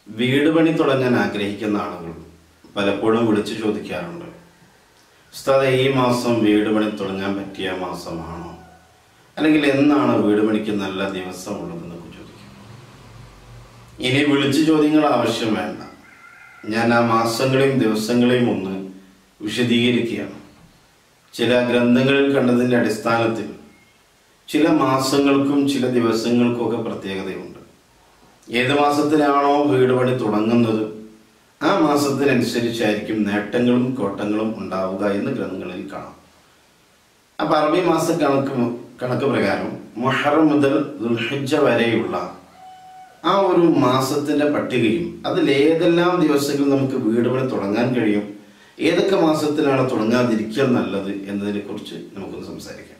വീട് പണി തുടങ്ങാൻ ആഗ്രഹിക്കുന്ന ആളുകൾ പലപ്പോഴും വിളിച്ചു ചോദിക്കാറുണ്ട് ഉസ്താദെ ഈ മാസം വീട് പണി തുടങ്ങാൻ പറ്റിയ മാസമാണോ അല്ലെങ്കിൽ എന്നാണ് വീട് പണിക്ക് നല്ല ദിവസമുള്ളതെന്നൊക്കെ ചോദിക്കും ഇനി വിളിച്ചു ചോദ്യങ്ങൾ ആവശ്യം വേണ്ട ഞാൻ ആ മാസങ്ങളെയും ദിവസങ്ങളെയും ഒന്ന് വിശദീകരിക്കുകയാണ് ചില ഗ്രന്ഥങ്ങളിൽ കണ്ടതിൻ്റെ അടിസ്ഥാനത്തിൽ ചില മാസങ്ങൾക്കും ചില ദിവസങ്ങൾക്കും ഒക്കെ പ്രത്യേകതയുണ്ട് ഏത് മാസത്തിലാണോ വീട് പണി തുടങ്ങുന്നത് ആ മാസത്തിനനുസരിച്ചായിരിക്കും നേട്ടങ്ങളും കോട്ടങ്ങളും ഉണ്ടാവുക എന്ന് ഗ്രന്ഥങ്ങളിൽ കാണാം അപ്പൊ അറബി മാസ കണക്ക് മു- കണക്ക് പ്രകാരം മുഹറം മുതൽ ദുൽഹിജ വരെയുള്ള ആ ഒരു മാസത്തിന്റെ പട്ടികയും അതിൽ ഏതെല്ലാം ദിവസങ്ങളിൽ നമുക്ക് വീട് പണി തുടങ്ങാൻ കഴിയും ഏതൊക്കെ മാസത്തിലാണ് തുടങ്ങാതിരിക്കൽ നല്ലത് എന്നതിനെ കുറിച്ച് നമുക്കൊന്ന് സംസാരിക്കാം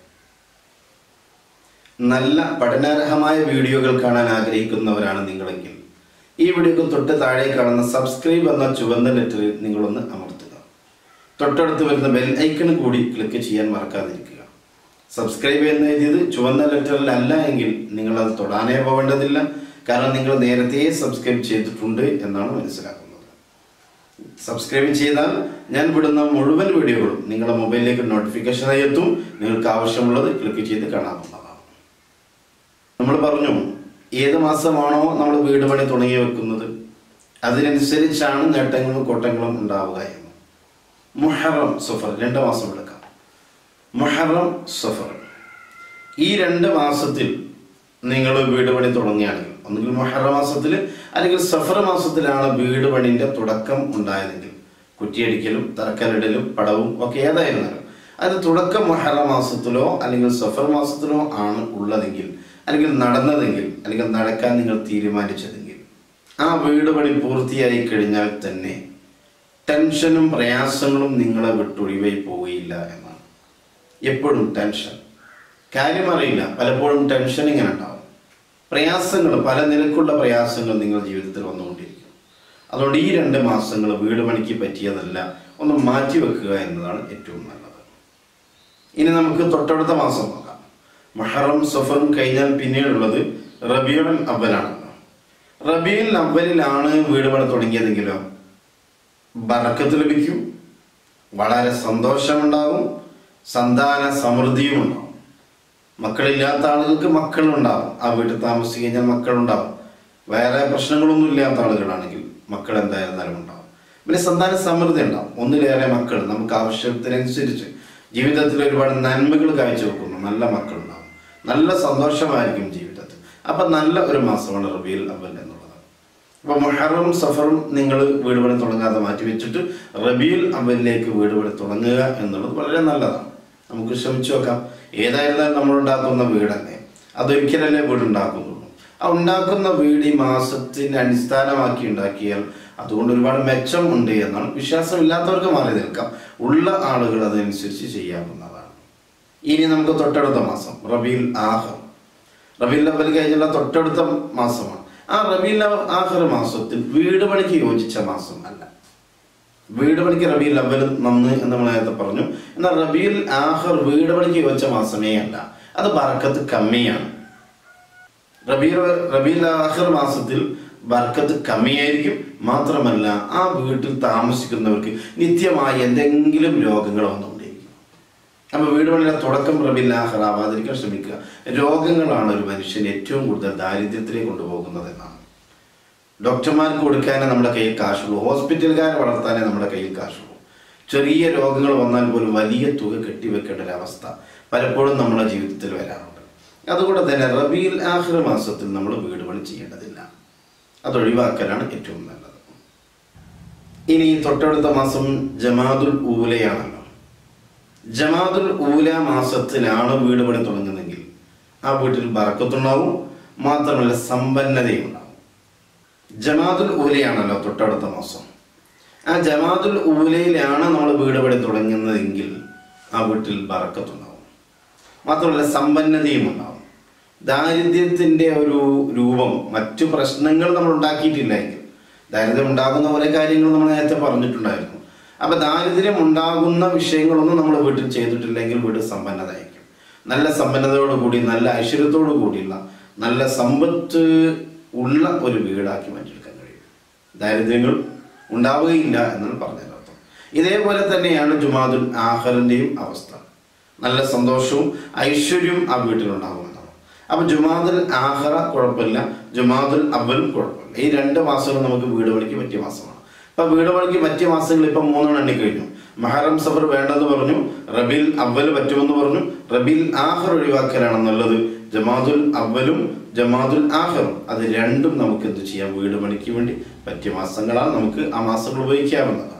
നല്ല പഠനാർഹമായ വീഡിയോകൾ കാണാൻ ആഗ്രഹിക്കുന്നവരാണ് നിങ്ങളെങ്കിൽ ഈ വീഡിയോക്ക് തൊട്ട് താഴെ കാണുന്ന സബ്സ്ക്രൈബ് എന്ന ചുവന്ന ലെറ്ററിൽ നിങ്ങളൊന്ന് അമർത്തുക തൊട്ടടുത്ത് വരുന്ന ബെൽ ഐക്കൺ കൂടി ക്ലിക്ക് ചെയ്യാൻ മറക്കാതിരിക്കുക സബ്സ്ക്രൈബ് എന്ന് എഴുതിയത് ചുവന്ന ലെറ്ററിൽ അല്ല എങ്കിൽ നിങ്ങൾ അത് തൊടാനേ പോകേണ്ടതില്ല കാരണം നിങ്ങൾ നേരത്തെ സബ്സ്ക്രൈബ് ചെയ്തിട്ടുണ്ട് എന്നാണ് മനസ്സിലാക്കുന്നത് സബ്സ്ക്രൈബ് ചെയ്താൽ ഞാൻ വിടുന്ന മുഴുവൻ വീഡിയോകളും നിങ്ങളുടെ മൊബൈലിലേക്ക് നോട്ടിഫിക്കേഷനായി എത്തും നിങ്ങൾക്ക് ആവശ്യമുള്ളത് ക്ലിക്ക് ചെയ്ത് കാണാവുന്നതാണ് നമ്മൾ പറഞ്ഞു ഏത് മാസമാണോ നമ്മൾ വീട് പണി തുടങ്ങി വെക്കുന്നത് അതിനനുസരിച്ചാണ് നേട്ടങ്ങളും കോട്ടങ്ങളും ഉണ്ടാവുക എന്ന് മുഹറം സഫർ രണ്ട് മാസം എടുക്കാം മുഹറം സഫർ ഈ രണ്ട് മാസത്തിൽ നിങ്ങൾ വീട് പണി തുടങ്ങുകയാണെങ്കിൽ ഒന്നുകിൽ മുഹറ മാസത്തിൽ അല്ലെങ്കിൽ സഫർ മാസത്തിലാണ് വീട് പണിന്റെ തുടക്കം ഉണ്ടായതെങ്കിൽ കുറ്റിയടിക്കലും തറക്കല്ലിടലും പടവും ഒക്കെ ഏതായിരുന്നാലും അത് തുടക്കം മുഹറ മാസത്തിലോ അല്ലെങ്കിൽ സഫർ മാസത്തിലോ ആണ് ഉള്ളതെങ്കിൽ അല്ലെങ്കിൽ നടന്നതെങ്കിൽ അല്ലെങ്കിൽ നടക്കാൻ നിങ്ങൾ തീരുമാനിച്ചതെങ്കിൽ ആ വീട് പണി പൂർത്തിയായി കഴിഞ്ഞാൽ തന്നെ ടെൻഷനും പ്രയാസങ്ങളും നിങ്ങളെ വിട്ടൊഴിവായി പോവുകയില്ല എന്നാണ് എപ്പോഴും ടെൻഷൻ കാര്യം അറിയില്ല പലപ്പോഴും ടെൻഷൻ ഇങ്ങനെ ഉണ്ടാവും പ്രയാസങ്ങൾ പല നിലക്കുള്ള പ്രയാസങ്ങൾ നിങ്ങളുടെ ജീവിതത്തിൽ വന്നുകൊണ്ടിരിക്കും അതുകൊണ്ട് ഈ രണ്ട് മാസങ്ങൾ വീട് പണിക്ക് പറ്റിയതല്ല ഒന്ന് മാറ്റി വെക്കുക എന്നതാണ് ഏറ്റവും നല്ലത് ഇനി നമുക്ക് തൊട്ടടുത്ത മാസം നോക്കാം മഹറം സഫറും കഴിഞ്ഞാൽ പിന്നീടുള്ളത് റബിയുൽ അവലാണല്ലോ റബിയുൽ അവലിലാണ് വീട് പണി തുടങ്ങിയതെങ്കിലോ ബറക്കത്ത് ലഭിക്കും വളരെ സന്തോഷമുണ്ടാകും സന്താന സമൃദ്ധിയും ഉണ്ടാവും മക്കളില്ലാത്ത ആളുകൾക്ക് മക്കളുണ്ടാവും ആ വീട്ടിൽ താമസിച്ച് കഴിഞ്ഞാൽ മക്കളുണ്ടാവും വേറെ പ്രശ്നങ്ങളൊന്നും ഇല്ലാത്ത ആളുകളാണെങ്കിൽ മക്കൾ എന്തായിരുന്നാലും ഉണ്ടാവും പിന്നെ സന്താന സമൃദ്ധി ഉണ്ടാവും ഒന്നിലേറെ മക്കൾ നമുക്ക് ആവശ്യത്തിനനുസരിച്ച് ജീവിതത്തിൽ ഒരുപാട് നന്മകൾ കാഴ്ചവെക്കുന്നു നല്ല മക്കളുണ്ടാവും നല്ല സന്തോഷമായിരിക്കും ജീവിതത്തിൽ അപ്പൊ നല്ല ഒരു മാസമാണ് റബീൽ അവൽ എന്നുള്ളത് അപ്പൊ മുഹറം സഫറും നിങ്ങൾ വീട് പണി തുടങ്ങാതെ മാറ്റി വെച്ചിട്ട് റബീൽ അവലിലേക്ക് വീട് പണി തുടങ്ങുക എന്നുള്ളത് വളരെ നല്ലതാണ് നമുക്ക് ശ്രമിച്ചു നോക്കാം ഏതായിരുന്നാലും നമ്മൾ ഉണ്ടാക്കുന്ന വീടല്ലേ അതൊരിക്കലല്ലേ വീട് ഉണ്ടാക്കുന്നുള്ളൂ ആ ഉണ്ടാക്കുന്ന വീട് ഈ മാസത്തിന് അടിസ്ഥാനമാക്കി ഉണ്ടാക്കിയാൽ അതുകൊണ്ട് ഒരുപാട് മെച്ചം ഉണ്ട് എന്നാണ് വിശ്വാസമില്ലാത്തവർക്ക് മാറി നിൽക്കാം ഉള്ള ആളുകൾ അതനുസരിച്ച് ചെയ്യാവുന്നതാണ് ഇനി നമുക്ക് തൊട്ടടുത്ത മാസം റബീൽ ആഹർ റബീൽ അവൽ കഴിഞ്ഞുള്ള തൊട്ടടുത്ത മാസമാണ് ആ റബീൽ ആഹർ മാസത്തിൽ വീട് പണിക്ക് യോജിച്ച മാസം അല്ല വീട് പണിക്ക് റബീൽ അവൽ നന്ന് എന്ന് നമ്മൾ നേരത്തെ പറഞ്ഞു എന്നാൽ റബീൽ ആഹർ വീട് പണിക്ക് യോജിച്ച മാസമേ അല്ല അത് ബർക്കത്ത് കമ്മിയാണ് റബീൽ റബീൽ ആഹർ മാസത്തിൽ ബർക്കത്ത് കമ്മിയായിരിക്കും മാത്രമല്ല ആ വീട്ടിൽ താമസിക്കുന്നവർക്ക് നിത്യമായി എന്തെങ്കിലും രോഗങ്ങൾ വന്നുകൊണ്ടിരിക്കും അപ്പൊ വീട് പണിയുടെ തുടക്കം റബീൽ ആഹർ ആവാതിരിക്കാൻ ശ്രമിക്കുക രോഗങ്ങളാണ് ഒരു മനുഷ്യൻ ഏറ്റവും കൂടുതൽ ദാരിദ്ര്യത്തിലേക്ക് കൊണ്ടുപോകുന്നത് എന്നാണ് ഡോക്ടർമാർക്ക് കൊടുക്കാനേ നമ്മുടെ കയ്യിൽ കാശുള്ളൂ ഹോസ്പിറ്റലുകാരെ വളർത്താനേ നമ്മുടെ കയ്യിൽ കാശുള്ളൂ ചെറിയ രോഗങ്ങൾ വന്നാൽ പോലും വലിയ തുക കെട്ടിവെക്കേണ്ട ഒരു അവസ്ഥ പലപ്പോഴും നമ്മുടെ ജീവിതത്തിൽ വരാറുണ്ട് അതുകൊണ്ട് തന്നെ റബീൽ ആഖിർ മാസത്തിൽ നമ്മൾ വീട് പണി ചെയ്യേണ്ടതില്ല അത് ഒഴിവാക്കലാണ് ഏറ്റവും നല്ലത് ഇനി തൊട്ടടുത്ത മാസം ജമാദുൽ ഊലയാണല്ലോ ജമാദുൽ ഊല മാസത്തിലാണ് വീട് പണി തുടങ്ങുന്നതെങ്കിൽ ആ വീട്ടിൽ ബറക്കത്തുണ്ടാവും മാത്രമല്ല സമ്പന്നതയും ഉണ്ടാവും ജമാദുൽ ഊലയാണല്ലോ തൊട്ടടുത്ത മാസം ആ ജമാദുൽ ഊലയിലാണ് നമ്മൾ വീട് പണി തുടങ്ങുന്നതെങ്കിൽ ആ വീട്ടിൽ ബറക്കത്തുണ്ടാവും മാത്രമല്ല സമ്പന്നതയും ഉണ്ടാവും ദാരിദ്ര്യത്തിന്റെ ഒരു രൂപം മറ്റു പ്രശ്നങ്ങൾ നമ്മൾ ഉണ്ടാക്കിയിട്ടില്ല എങ്കിൽ ദാരിദ്ര്യം ഉണ്ടാകുന്ന കുറേ കാര്യങ്ങൾ നമ്മൾ നേരത്തെ പറഞ്ഞിട്ടുണ്ടായിരുന്നു അപ്പൊ ദാരിദ്ര്യം ഉണ്ടാകുന്ന വിഷയങ്ങളൊന്നും നമ്മൾ വീട്ടിൽ ചെയ്തിട്ടില്ലെങ്കിൽ വീട് സമ്പന്നതയായിരിക്കും നല്ല സമ്പന്നതയോട് കൂടി നല്ല ഐശ്വര്യത്തോടു കൂടിയുള്ള നല്ല സമ്പത്ത് ഉള്ള ഒരു വീടാക്കി മാറ്റിയെടുക്കാൻ കഴിയും ദാരിദ്ര്യങ്ങൾ ഉണ്ടാവുകയില്ല എന്നാണ് പറഞ്ഞതിൻ്റെ അർത്ഥം ഇതേപോലെ തന്നെയാണ് ജുമാദുൽ ആഹറിൻ്റെയും അവസ്ഥ നല്ല സന്തോഷവും ഐശ്വര്യവും ആ വീട്ടിലുണ്ടാകുമെന്നാണ് അപ്പം ജുമാദുൽ ആഹറ കുഴപ്പമില്ല ജുമാദുൽ അവലും കുഴപ്പമില്ല ഈ രണ്ട് മാസങ്ങൾ നമുക്ക് വീട് പണിക്ക് പറ്റിയ മാസമാണ് അപ്പം വീട് പണിക്ക് പറ്റിയ മാസങ്ങൾ ഇപ്പം മൂന്നെണ്ണം എണ്ണി കഴിഞ്ഞു മഹറം സഫർ വേണ്ടെന്ന് പറഞ്ഞു റബിൽ അവൽ പറ്റുമെന്ന് പറഞ്ഞു റബിൽ ആഹർ ഒഴിവാക്കലാണ് നല്ലത് ജമാദുൽ അവലും ജമാദുൽ ആഹറും അത് രണ്ടും നമുക്ക് എന്ത് ചെയ്യാം വീട് പണിക്ക് വേണ്ടി പറ്റിയ മാസങ്ങളാണ് നമുക്ക് ആ മാസങ്ങൾ ഉപയോഗിക്കാവുന്നതാണ്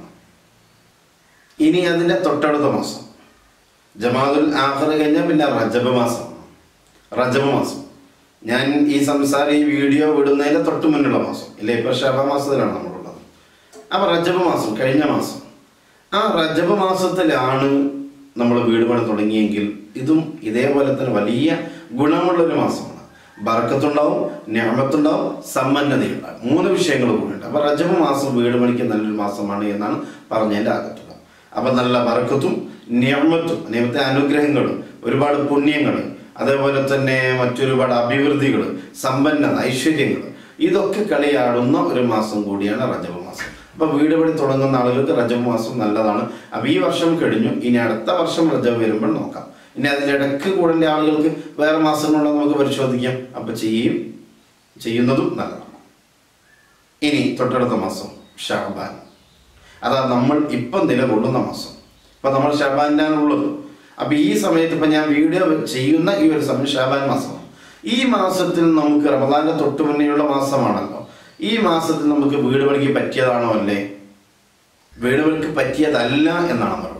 ഇനി അതിന്റെ തൊട്ടടുത്ത മാസം ജമാദുൽ ആഹർ കഴിഞ്ഞാൽ പിന്നെ റജബ് മാസം റജബ് മാസം ഞാൻ ഈ സംസാരം ഈ വീഡിയോ വിടുന്നതിന്റെ തൊട്ട് മുന്നുള്ള മാസം ഇല്ല ഇപ്പൊ ഷബ മാസത്തിലാണ് നമ്മളുള്ളത് അപ്പൊ റജബ് മാസം കഴിഞ്ഞ മാസം ആ റജബ് മാസത്തിലാണ് നമ്മൾ വീട് പണി തുടങ്ങിയെങ്കിൽ ഇതും ഇതേപോലെ തന്നെ വലിയ ഗുണമുള്ളൊരു മാസമാണ് ബർക്കത്തുണ്ടാവും ഞാമത്തുണ്ടാവും സമ്പന്നതയുണ്ടാവും മൂന്ന് വിഷയങ്ങൾ കൂടിയുണ്ട് അപ്പൊ റജബ് മാസം വീട് പണിക്ക് നല്ലൊരു മാസമാണ് എന്നാണ് പറഞ്ഞതിന്റെ അകത്തുള്ളത് അപ്പൊ നല്ല ബർക്കത്തും നിയമത്തും നിയമത്തെ അനുഗ്രഹങ്ങളും ഒരുപാട് പുണ്യങ്ങൾ അതേപോലെ തന്നെ മറ്റൊരുപാട് അഭിവൃദ്ധികൾ സമ്പന്നത ഐശ്വര്യങ്ങൾ ഇതൊക്കെ കളിയാടുന്ന ഒരു മാസം കൂടിയാണ് റജബ് മാസം അപ്പൊ വീട് പണി തുടങ്ങുന്ന ആളുകൾക്ക് റജബ് മാസം നല്ലതാണ് അപ്പൊ ഈ വർഷം കഴിഞ്ഞു ഇനി അടുത്ത വർഷം റജബ് വരുമ്പോൾ നോക്കാം ഇനി അതിന്റെ ഇടയ്ക്ക് കൂടേണ്ട ആളുകൾക്ക് വേറെ മാസങ്ങളുണ്ടോ നമുക്ക് പരിശോധിക്കാം അപ്പൊ ചെയ്യും ചെയ്യുന്നതും നല്ലതാണ് ഇനി തൊട്ടടുത്ത മാസം ഷാബാൻ അതാ നമ്മൾ ഇപ്പം നിലകൊള്ളുന്ന മാസം ഇപ്പൊ നമ്മൾ ഷാബാനിലാണ് ഉള്ളത് അപ്പൊ ഈ സമയത്ത് ഇപ്പൊ ഞാൻ വീഡിയോ ചെയ്യുന്ന ഈ ഒരു സമയം ഷാബാൻ മാസമാണ് ഈ മാസത്തിൽ നമുക്ക് റമദാന്റെ തൊട്ട് മുന്നേയുള്ള മാസമാണല്ലോ ഈ മാസത്തിൽ നമുക്ക് വീട് പണിക്ക് പറ്റിയതാണോ അല്ലേ വീട് പണിക്ക് പറ്റിയതല്ല എന്നാണ് മറുപടി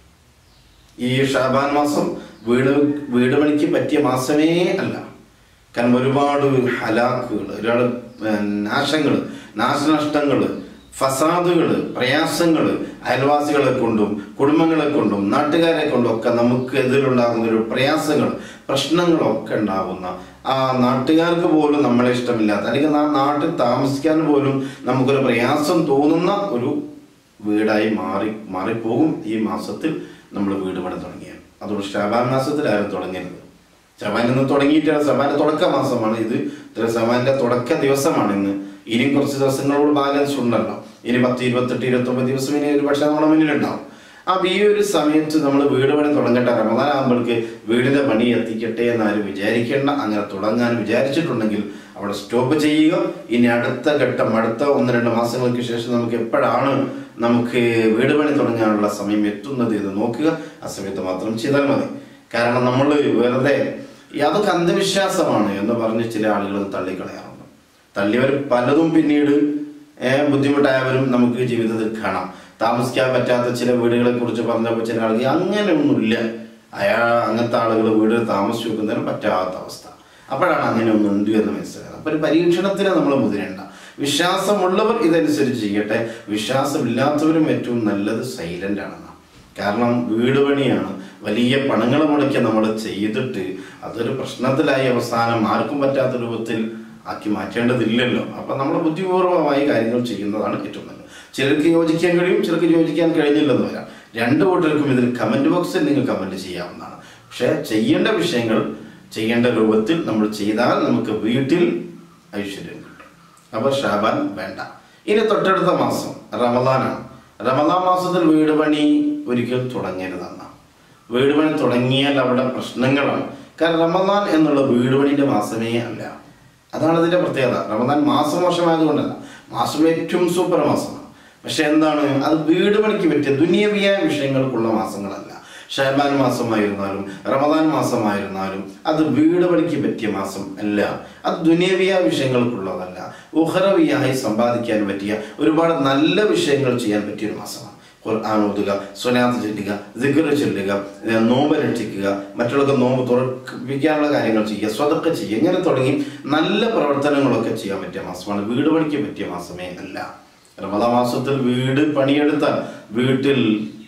ഈ ഷാബാൻ മാസം വീട് വീട് പണിക്ക് പറ്റിയ മാസമേ അല്ല കാരണം ഒരുപാട് ഹലാക്കുകൾ ഒരുപാട് നാശങ്ങൾ നാശനഷ്ടങ്ങൾ ഫസാദുകൾ പ്രയാസങ്ങൾ അയൽവാസികളെ കൊണ്ടും കുടുംബങ്ങളെ കൊണ്ടും നാട്ടുകാരെ കൊണ്ടും ഒക്കെ നമുക്ക് എതിരുണ്ടാകുന്ന ഒരു പ്രയാസങ്ങൾ പ്രശ്നങ്ങളൊക്കെ ഉണ്ടാകുന്ന ആ നാട്ടുകാർക്ക് പോലും നമ്മളെ ഇഷ്ടമില്ലാത്ത അല്ലെങ്കിൽ ആ നാട്ടിൽ താമസിക്കാൻ പോലും നമുക്കൊരു പ്രയാസം തോന്നുന്ന ഒരു വീടായി മാറി മാറിപ്പോകും ഈ മാസത്തിൽ നമ്മൾ വീട് പണി തുടങ്ങിയത് അതുകൊണ്ട് ഷാബാൻ മാസത്തിലായിരുന്നു തുടങ്ങിയത് ഷബാൻ ഇന്ന് തുടങ്ങിയിട്ടാണ് ഷബാന്റെ തുടക്ക മാസമാണ് ഇത് ഷബാന്റെ തുടക്ക ദിവസമാണ് ഇന്ന് ഇനിയും കുറച്ച് ദിവസങ്ങളോട് ബാലൻസ് ഉണ്ടല്ലോ ഇനി പത്ത് ഇരുപത്തെട്ട് ഇരുപത്തൊമ്പത് ദിവസം ഇനി ഒരു പക്ഷേ നമ്മുടെ മുന്നിലുണ്ടാവും അപ്പൊ ഈ ഒരു സമയത്ത് നമ്മൾ വീട് പണി തുടങ്ങട്ടെ റമദാൻ ആകുമ്പോഴേക്ക് വീടിന്റെ പണി എത്തിക്കട്ടെ എന്നാരും വിചാരിക്കേണ്ട അങ്ങനെ തുടങ്ങാൻ വിചാരിച്ചിട്ടുണ്ടെങ്കിൽ അവിടെ സ്റ്റോപ്പ് ചെയ്യുക ഇനി അടുത്ത ഘട്ടം അടുത്ത ഒന്ന് രണ്ട് മാസങ്ങൾക്ക് ശേഷം നമുക്ക് എപ്പോഴാണ് നമുക്ക് വീട് പണി തുടങ്ങാനുള്ള സമയം എത്തുന്നത് എന്ന് നോക്കുക ആ സമയത്ത് മാത്രം ചെയ്താൽ മതി കാരണം നമ്മൾ വെറുതെ ഈ അതൊക്കെ അന്ധവിശ്വാസമാണ് എന്ന് പറഞ്ഞ് ചില ആളുകൾ തള്ളിക്കളയാറുണ്ട് തള്ളിയവർ പലതും പിന്നീട് ഏഹ്, ബുദ്ധിമുട്ടായവരും നമുക്ക് ജീവിതത്തിൽ കാണാം താമസിക്കാൻ പറ്റാത്ത ചില വീടുകളെ കുറിച്ച് പറഞ്ഞപ്പോൾ ചില ആളുകൾ അങ്ങനെയൊന്നുമില്ല അയാൾ അങ്ങനത്തെ ആളുകൾ വീട് താമസിച്ചു വെക്കുന്നതിന് പറ്റാത്ത അവസ്ഥ അപ്പോഴാണ് അങ്ങനെ ഒന്നും ഉണ്ട് എന്ന് മനസ്സിലായത് അപ്പൊ ഒരു പരീക്ഷണത്തിന് നമ്മൾ മുതിരേണ്ട വിശ്വാസമുള്ളവർ ഇതനുസരിച്ച് ചെയ്യട്ടെ വിശ്വാസമില്ലാത്തവരും ഏറ്റവും നല്ലത് സൈലന്റ് ആണെന്നാണ് കാരണം വീട് പണിയാണ് വലിയ പണങ്ങൾ മുടക്കി നമ്മൾ ചെയ്തിട്ട് അതൊരു പ്രശ്നത്തിലായി അവസാനം ആർക്കും പറ്റാത്ത രൂപത്തിൽ ആക്കി മാറ്റേണ്ടതില്ലല്ലോ അപ്പൊ നമ്മൾ ബുദ്ധിപൂർവമായി കാര്യങ്ങൾ ചെയ്യുന്നതാണ് ഏറ്റവും നല്ലത് ചിലർക്ക് യോജിക്കാൻ കഴിയും ചിലർക്ക് യോജിക്കാൻ കഴിഞ്ഞില്ലെന്ന് വരാം രണ്ടു കൂട്ടർക്കും ഇതിൽ കമന്റ് ബോക്സിൽ നിങ്ങൾ കമന്റ് ചെയ്യാവുന്നതാണ് പക്ഷെ ചെയ്യേണ്ട വിഷയങ്ങൾ ചെയ്യേണ്ട രൂപത്തിൽ നമ്മൾ ചെയ്താൽ നമുക്ക് വീട്ടിൽ ഐശ്വര്യം കിട്ടും അപ്പൊ ഷാബാൻ വേണ്ട ഇനി തൊട്ടടുത്ത മാസം റമദാനാണ് റമദാൻ മാസത്തിൽ വീട് പണി ഒരിക്കൽ തുടങ്ങരുതെന്നാണ് വീട് പണി തുടങ്ങിയാൽ അവിടെ പ്രശ്നങ്ങളാണ് കാരണം റമദാൻ എന്നുള്ള വീട് പണിയുടെ മാസമേ അല്ല അതാണ് ഇതിന്റെ പ്രത്യേകത റമദാൻ മാസം വർഷമായതുകൊണ്ടല്ല മാസം ഏറ്റവും സൂപ്പർ മാസമാണ് പക്ഷെ എന്താണ് അത് വീട് പണിക്ക് പറ്റിയ ദുനിയവിയായ വിഷയങ്ങൾക്കുള്ള മാസങ്ങളല്ല ഷഹബാൻ മാസമായിരുന്നാലും റമദാൻ മാസമായിരുന്നാലും അത് വീട് പണിക്ക് പറ്റിയ മാസം അല്ല അത് ദുനിയവിയ വിഷയങ്ങൾക്കുള്ളതല്ല ഉഹറവിയായി സമ്പാദിക്കാൻ പറ്റിയ ഒരുപാട് നല്ല വിഷയങ്ങൾ ചെയ്യാൻ പറ്റിയ ഒരു മാസമാണ് ഖുർആൻ ഓതുക സ്വലാത്ത് ചൊല്ലുക ദിഗ്റ് ചൊല്ലുക ഏർ നോമ്പ് രക്ഷിക്കുക മറ്റുള്ളവർക്ക് നോമ്പ് തുറപ്പിക്കാനുള്ള കാര്യങ്ങൾ ചെയ്യുക സ്വതൊക്കെ ചെയ്യുക ഇങ്ങനെ തുടങ്ങി നല്ല പ്രവർത്തനങ്ങളൊക്കെ ചെയ്യാൻ പറ്റിയ മാസമാണ് വീട് പണിക്ക് പറ്റിയ മാസമേ അല്ല റമദാ മാസത്തിൽ വീട് പണിയെടുത്താൽ വീട്ടിൽ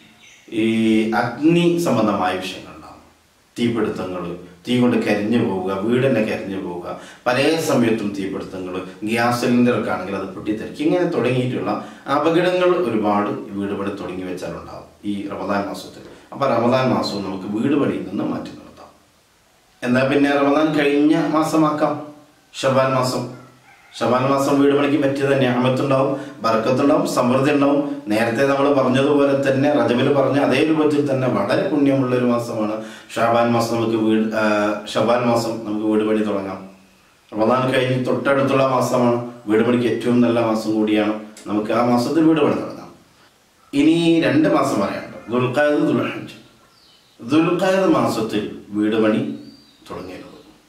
ഈ അഗ്നി സംബന്ധമായ വിഷയങ്ങൾ ഉണ്ടാവും തീപിടുത്തങ്ങൾ തീ കൊണ്ട് കരിഞ്ഞു പോവുക വീട് തന്നെ കരിഞ്ഞു പോവുക പല സമയത്തും തീപിടുത്തങ്ങൾ ഗ്യാസ് സിലിണ്ടറൊക്കെ ആണെങ്കിൽ അത് പൊട്ടിത്തെറിക്കും ഇങ്ങനെ തുടങ്ങിയിട്ടുള്ള അപകടങ്ങൾ ഒരുപാട് വീട് പണി തുടങ്ങി വെച്ചാലുണ്ടാവും ഈ റമദാൻ മാസത്തിൽ അപ്പൊ റമദാൻ മാസവും നമുക്ക് വീട് പണിയിൽ നിന്ന് മാറ്റി നിർത്താം എന്നാൽ പിന്നെ റമദാൻ കഴിഞ്ഞ മാസമാക്കാം ഷബാൻ മാസം ഷബാൻ മാസം വീട് പണിക്ക് പറ്റിയത് ഞാമത്തുണ്ടാവും ബർക്കത്തുണ്ടാവും സമൃദ്ധി ഉണ്ടാവും നേരത്തെ നമ്മൾ പറഞ്ഞതുപോലെ തന്നെ റജബിൽ പറഞ്ഞ അതേ രൂപത്തിൽ തന്നെ വളരെ പുണ്യമുള്ള ഒരു മാസമാണ് ഷാബാൻ മാസം നമുക്ക് വീട് ആ, ഷബാൻ മാസം നമുക്ക് വീട് പണി തുടങ്ങാം റമദാൻ കഴിഞ്ഞ് തൊട്ടടുത്തുള്ള മാസമാണ് വീട് പണിക്ക് ഏറ്റവും നല്ല മാസം കൂടിയാണ് നമുക്ക് ആ മാസത്തിൽ വീട് പണി തുടങ്ങാം ഇനി രണ്ട് മാസം പറയാനുണ്ട് ദുൽഖായത് ദുൽഹജ് ദുൽഖായത് മാസത്തിൽ വീട് പണി തുടങ്ങരുത്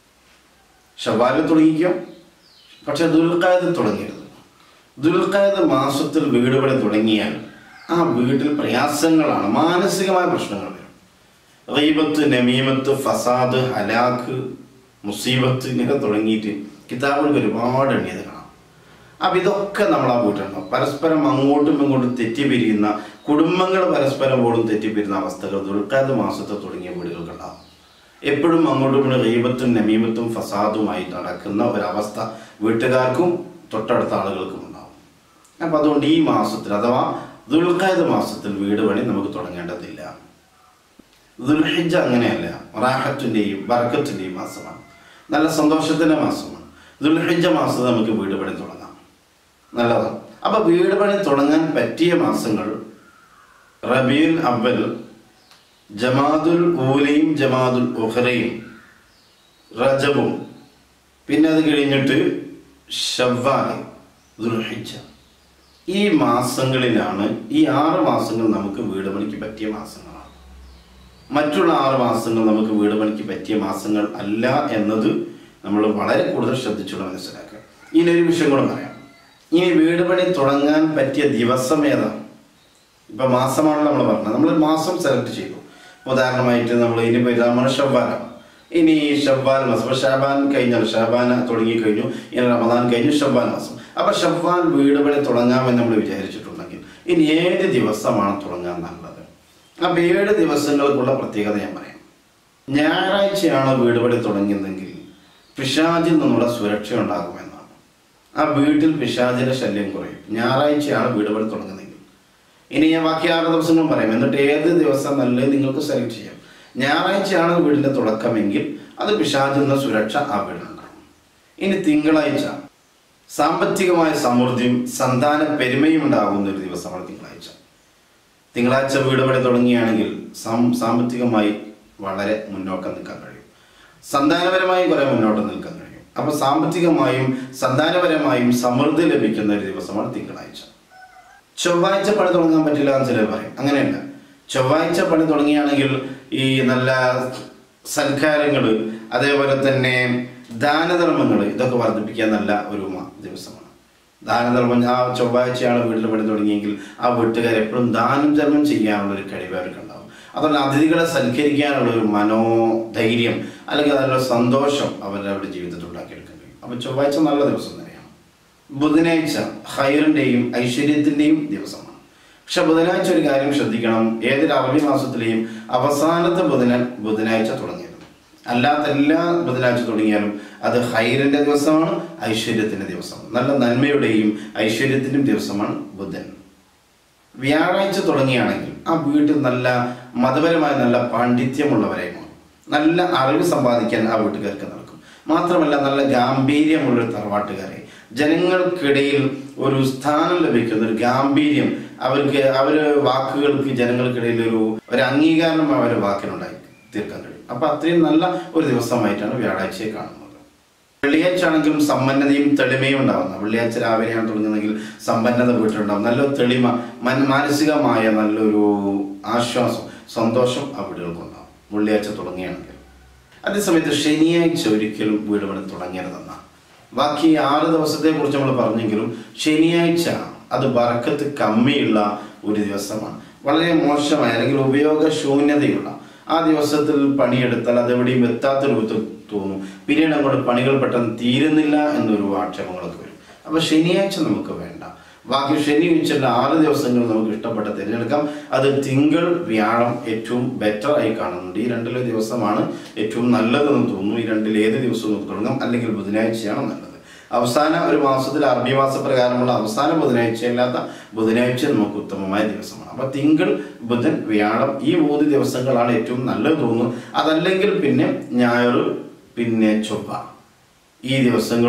ഷവാലിൽ തുടങ്ങിക്കോ പക്ഷെ ദുൽഖായത് തുടങ്ങരുത് ദുൽഖായത് മാസത്തിൽ വീട് പണി തുടങ്ങിയാൽ ആ വീട്ടിൽ പ്രയാസങ്ങളാണ് മാനസികമായ പ്രശ്നങ്ങൾ വരും റീബത്ത് നമീമത്ത് ഫസാദ് ഹലാഖ് മുസീബത്ത് ഇങ്ങനെ തുടങ്ങിയിട്ട് കിതാബുകൾ ഒരുപാട് എണ്ണിയത് കാണാം അപ്പം ഇതൊക്കെ നമ്മൾ ആ വീട്ടിലുണ്ടാവും പരസ്പരം അങ്ങോട്ടും ഇങ്ങോട്ടും തെറ്റിപ്പിരിയുന്ന കുടുംബങ്ങൾ പരസ്പരം പോലും തെറ്റിപ്പിരിയുന്ന അവസ്ഥകൾ ദുൽഖാദ് മാസത്തെ തുടങ്ങിയ വീടുകൾക്കുണ്ടാവും എപ്പോഴും അങ്ങോട്ടും ഇങ്ങോട്ടും റീബത്തും നമീമത്തും ഫസാദുമായി നടക്കുന്ന ഒരവസ്ഥ വീട്ടുകാർക്കും തൊട്ടടുത്ത ആളുകൾക്കും ഉണ്ടാവും അപ്പം അതുകൊണ്ട് ഈ മാസത്തിൽ അഥവാ ദുൽഖാദ് മാസത്തിൽ വീട് പണി നമുക്ക് തുടങ്ങേണ്ടതില്ല ദുൽഹിജ അങ്ങനെയല്ല റാഹത്തിൻ്റെയും ബർക്കത്തിൻ്റെയും മാസമാണ് നല്ല സന്തോഷത്തിൻ്റെ മാസമാണ് ദുൽഹിജ മാസത്തിൽ നമുക്ക് വീട് പണി തുടങ്ങാം നല്ലതാണ് അപ്പൊ വീട് പണി തുടങ്ങാൻ പറ്റിയ മാസങ്ങൾ റബീൽ അവൽ ജമാദുൽ ഊലയും ജമാദുൽ ഉഹ്റയും റജബും പിന്നെ അത് കഴിഞ്ഞിട്ട് ഷവ്വാൽ ദുൽഹിജ ഈ മാസങ്ങളിലാണ് ഈ ആറ് മാസങ്ങൾ നമുക്ക് വീട് പണിക്ക് പറ്റിയ മാസങ്ങളാണ് മറ്റുള്ള ആറ് മാസങ്ങൾ നമുക്ക് വീട് പണിക്ക് പറ്റിയ മാസങ്ങൾ അല്ല എന്നത് നമ്മൾ വളരെ കൂടുതൽ ശ്രദ്ധിച്ചുകൊണ്ട് മനസ്സിലാക്കുക ഇനി ഒരു വിഷയം കൂടെ പറയാം ഇനി വീട് പണി തുടങ്ങാൻ പറ്റിയ ദിവസം ഏതാ ഇപ്പൊ മാസമാണല്ലോ നമ്മൾ പറഞ്ഞത് നമ്മൾ മാസം സെലക്ട് ചെയ്തു ഉദാഹരണമായിട്ട് നമ്മൾ ഇനി പെരുന്നാൾ ഷവ്വാലാണ് ഇനി ഷവ്വാൽ മാസം അപ്പൊ ഷാബാൻ കഴിഞ്ഞാൽ ഷാബാൻ തുടങ്ങി കഴിഞ്ഞു ഇനി റമദാൻ കഴിഞ്ഞു ഷവ്വാൽ മാസം അപ്പൊ ഷവ്വാൽ വീട് പണി തുടങ്ങാമെന്ന് നമ്മൾ വിചാരിച്ചിട്ടുണ്ടെങ്കിൽ ഇനി ഏത് ദിവസമാണ് തുടങ്ങാൻ നല്ലത് അപ്പൊ ഏഴ് ദിവസങ്ങൾക്കുള്ള പ്രത്യേകത ഞാൻ പറയാം ഞായറാഴ്ചയാണ് വീട് പണി തുടങ്ങിയതെങ്കിൽ പിശാചിൽ നിന്നുള്ള സുരക്ഷ ഉണ്ടാകുമെന്നാണ് ആ വീട്ടിൽ പിശാചിന്റെ ശല്യം കുറയും ഞായറാഴ്ചയാണ് വീട് പണി തുടങ്ങുന്നതെങ്കിൽ ഇനി ഞാൻ ബാക്കി ആറ് ദിവസങ്ങളും പറയാം എന്നിട്ട് ഏത് ദിവസം നല്ലത് നിങ്ങൾക്ക് സെലക്ട് ചെയ്യാം ഞായറാഴ്ചയാണ് വീടിന്റെ തുടക്കമെങ്കിൽ അത് പിശാചിൽ നിന്ന് സുരക്ഷ ആ വീടിനുണ്ടാകും ഇനി തിങ്കളാഴ്ച സാമ്പത്തികമായ സമൃദ്ധിയും സന്താന പെരുമയും ഉണ്ടാകുന്ന ഒരു ദിവസമാണ് തിങ്കളാഴ്ച തിങ്കളാഴ്ച വീട് പണി തുടങ്ങിയാണെങ്കിൽ സാം- സാമ്പത്തികമായി വളരെ മുന്നോക്കം നിൽക്കാൻ കഴിയും സന്താനപരമായി കുറെ മുന്നോട്ട് നിൽക്കാൻ കഴിയും അപ്പൊ സാമ്പത്തികമായും സന്താനപരമായും സമൃദ്ധി ലഭിക്കുന്ന ഒരു ദിവസമാണ് തിങ്കളാഴ്ച ചൊവ്വാഴ്ച പണി തുടങ്ങാൻ പറ്റില്ല എന്ന് ചിലർ പറയും അങ്ങനെയല്ല ചൊവ്വാഴ്ച പണി തുടങ്ങിയാണെങ്കിൽ ഈ നല്ല സൽക്കാരങ്ങൾ അതേപോലെ തന്നെ ദാനധർമ്മങ്ങൾ ഇതൊക്കെ വർദ്ധിപ്പിക്കാൻ നല്ല ഒരു മ- ദിവസമാണ് ദാനധർമ്മം ആ ചൊവ്വാഴ്ചയാണ് വീട്ടിൽ പണി തുടങ്ങിയെങ്കിൽ ആ വീട്ടുകാർ എപ്പോഴും ദാനം ധർമ്മം ചെയ്യാനുള്ള ഒരു കഴിവ് അവർക്ക് ഉണ്ടാവും അതുപോലെ അതിഥികളെ സൽക്കരിക്കാനുള്ള ഒരു മനോധൈര്യം അല്ലെങ്കിൽ അതിനുള്ള സന്തോഷം അവരുടെ അവരുടെ ജീവിതത്തിൽ ഉണ്ടാക്കിയെടുക്കാൻ കഴിയും അപ്പൊ ചൊവ്വാഴ്ച നല്ല ദിവസം തന്നെയാണ് ബുധനാഴ്ച ഹൈറിന്റെയും ഐശ്വര്യത്തിന്റെയും ദിവസമാണ് പക്ഷെ ബുധനാഴ്ച ഒരു കാര്യം ശ്രദ്ധിക്കണം ഏതൊരു അറബി മാസത്തിലെയും അവസാനത്തെ ബുധന ബുധനാഴ്ച തുടങ്ങിയത് അല്ലാത്ത എല്ലാ ബുധനാഴ്ച തുടങ്ങിയാലും അത് ഹൈറിന്റെ ദിവസമാണ് ഐശ്വര്യത്തിന്റെ ദിവസമാണ് നല്ല നന്മയുടെയും ഐശ്വര്യത്തിന്റെയും ദിവസമാണ് ബുധൻ വ്യാഴാഴ്ച തുടങ്ങിയാണെങ്കിൽ ആ വീട്ടിൽ നല്ല മതപരമായ നല്ല പാണ്ഡിത്യമുള്ളവരായി മാറും നല്ല അറിവ് സമ്പാദിക്കാൻ ആ വീട്ടുകാർക്ക് നടക്കും മാത്രമല്ല നല്ല ഗാംഭീര്യമുള്ള ഒരു തറവാട്ടുകാരെ ജനങ്ങൾക്കിടയിൽ ഒരു സ്ഥാനം ലഭിക്കുന്ന ഒരു ഗാംഭീര്യം അവർക്ക് അവര് വാക്കുകൾക്ക് ജനങ്ങൾക്കിടയിൽ ഒരു ഒരു അംഗീകാരം അവരുടെ വാക്കിനുണ്ടായി തീർക്കാൻ കഴിയും അപ്പൊ അത്രയും നല്ല ഒരു ദിവസമായിട്ടാണ് വ്യാഴാഴ്ചയെ കാണുന്നത് വെള്ളിയാഴ്ച ആണെങ്കിലും സമ്പന്നതയും തെളിമയും ഉണ്ടാവുന്ന വെള്ളിയാഴ്ച രാവിലെയാണ് തുടങ്ങുന്നതെങ്കിൽ സമ്പന്നത വീട്ടിലുണ്ടാവും നല്ലൊരു തെളിമ മൻ- മാനസികമായ നല്ലൊരു ആശ്വാസം സന്തോഷം ആ വീടുകൾക്കുണ്ടാവും വെള്ളിയാഴ്ച തുടങ്ങിയാണെങ്കിൽ അതേസമയത്ത് ശനിയാഴ്ച ഒരിക്കലും വീട് പണി തുടങ്ങരുതെന്ന ബാക്കി ആറ് ദിവസത്തെ കുറിച്ച് നമ്മൾ പറഞ്ഞെങ്കിലും ശനിയാഴ്ച അത് ബറക്കത്ത് കമ്മിയുള്ള ഒരു ദിവസമാണ് വളരെ മോശമായ അല്ലെങ്കിൽ ഉപയോഗശൂന്യതയുള്ള ആ ദിവസത്തിൽ പണിയെടുത്താൽ അതെവിടെയും എത്താത്ത രൂപത്തിൽ തോന്നും പിന്നീട് അങ്ങോട്ട് പണികൾ പെട്ടെന്ന് തീരുന്നില്ല എന്നൊരു ആക്ഷേപങ്ങളൊക്കെ വരും അപ്പൊ ശനിയാഴ്ച നമുക്ക് വേണ്ട ബാക്കി ശനി വെച്ചുള്ള ആറ് ദിവസങ്ങൾ നമുക്ക് ഇഷ്ടപ്പെട്ട തിരഞ്ഞെടുക്കാം അത് തിങ്കൾ വ്യാഴം ഏറ്റവും ബെറ്റർ ആയി കാണുന്നുണ്ട് ഈ രണ്ടിലെ ദിവസമാണ് ഏറ്റവും നല്ലതെന്ന് തോന്നുന്നു ഈ രണ്ടിൽ ഏത് ദിവസവും നമുക്ക് തുടങ്ങാം അല്ലെങ്കിൽ ബുധനാഴ്ചയാണ് നല്ലത് അവസാന ഒരു മാസത്തിൽ അറബി മാസ പ്രകാരമുള്ള അവസാന ബുധനാഴ്ച അല്ലാത്ത ബുധനാഴ്ച നമുക്ക് ഉത്തമമായ ദിവസമാണ് അപ്പൊ തിങ്കൾ ബുധൻ വ്യാഴം ഈ മൂന്ന് ദിവസങ്ങളാണ് ഏറ്റവും നല്ലത് തോന്നുന്നു അതല്ലെങ്കിൽ പിന്നെ ഞായർ പിന്നെ ചൊവ്വ ഈ ദിവസങ്ങൾ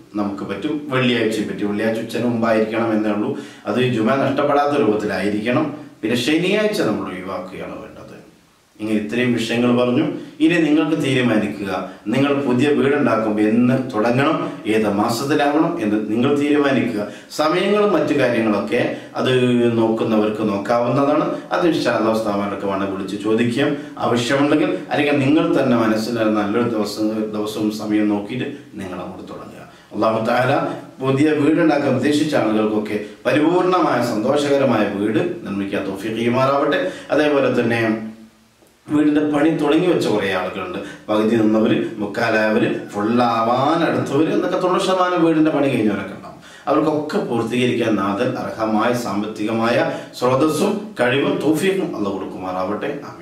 നമുക്ക് പറ്റും വെള്ളിയാഴ്ചയും പറ്റും വെള്ളിയാഴ്ച ഉച്ചന് മുമ്പായിരിക്കണം എന്നേ ഉള്ളൂ അത് ജുമ നഷ്ടപ്പെടാത്ത രൂപത്തിലായിരിക്കണം പിന്നെ ശനിയാഴ്ച നമ്മൾ ഒഴിവാക്കുകയാണ് വേണ്ടത് ഇങ്ങനെ ഇത്രയും വിഷയങ്ങൾ പറഞ്ഞു ഇനി നിങ്ങൾക്ക് തീരുമാനിക്കുക നിങ്ങൾ പുതിയ വീടുണ്ടാക്കുമ്പോൾ എന്ന് തുടങ്ങണം ഏത് മാസത്തിലാവണം എന്ന് നിങ്ങൾ തീരുമാനിക്കുക സമയങ്ങളും മറ്റു കാര്യങ്ങളൊക്കെ അത് നോക്കുന്നവർക്ക് നോക്കാവുന്നതാണ് അത് ഇൻഷാല്ലാ സ്ഥാപനമൊക്കെ വേണം വിളിച്ച് ചോദിക്കാം ആവശ്യമുണ്ടെങ്കിൽ അല്ലെങ്കിൽ നിങ്ങൾ തന്നെ മനസ്സിൽ നല്ലൊരു ദിവസം ദിവസവും സമയം നോക്കിയിട്ട് നിങ്ങൾ അങ്ങോട്ട് തുടങ്ങുക അള്ളാഹു താല പുതിയ വീടുണ്ടാക്കാൻ ഉദ്ദേശിച്ച ആളുകൾക്കൊക്കെ പരിപൂർണമായ സന്തോഷകരമായ വീട് നിർമ്മിക്കാൻ തോഫിക്ക് ചെയ്യുമാറാവട്ടെ അതേപോലെ തന്നെ വീടിന്റെ പണി തുടങ്ങി വെച്ച കുറേ ആളുകളുണ്ട് പകുതി നിന്നവർ മുക്കാലായവർ ഫുള്ളാവാനടുത്തവർ എന്നൊക്കെ തൊണ്ണൂറ് ശതമാനം വീടിന്റെ പണി കഴിഞ്ഞവരൊക്കെ ഉണ്ടാവും അവർക്കൊക്കെ പൂർത്തീകരിക്കാൻ നാഥൻ അർഹമായ സാമ്പത്തികമായ സ്രോതസ്സും കഴിവും തോഫിക്കും അല്ല കൊടുക്കുമാറാവട്ടെ ആമീൻ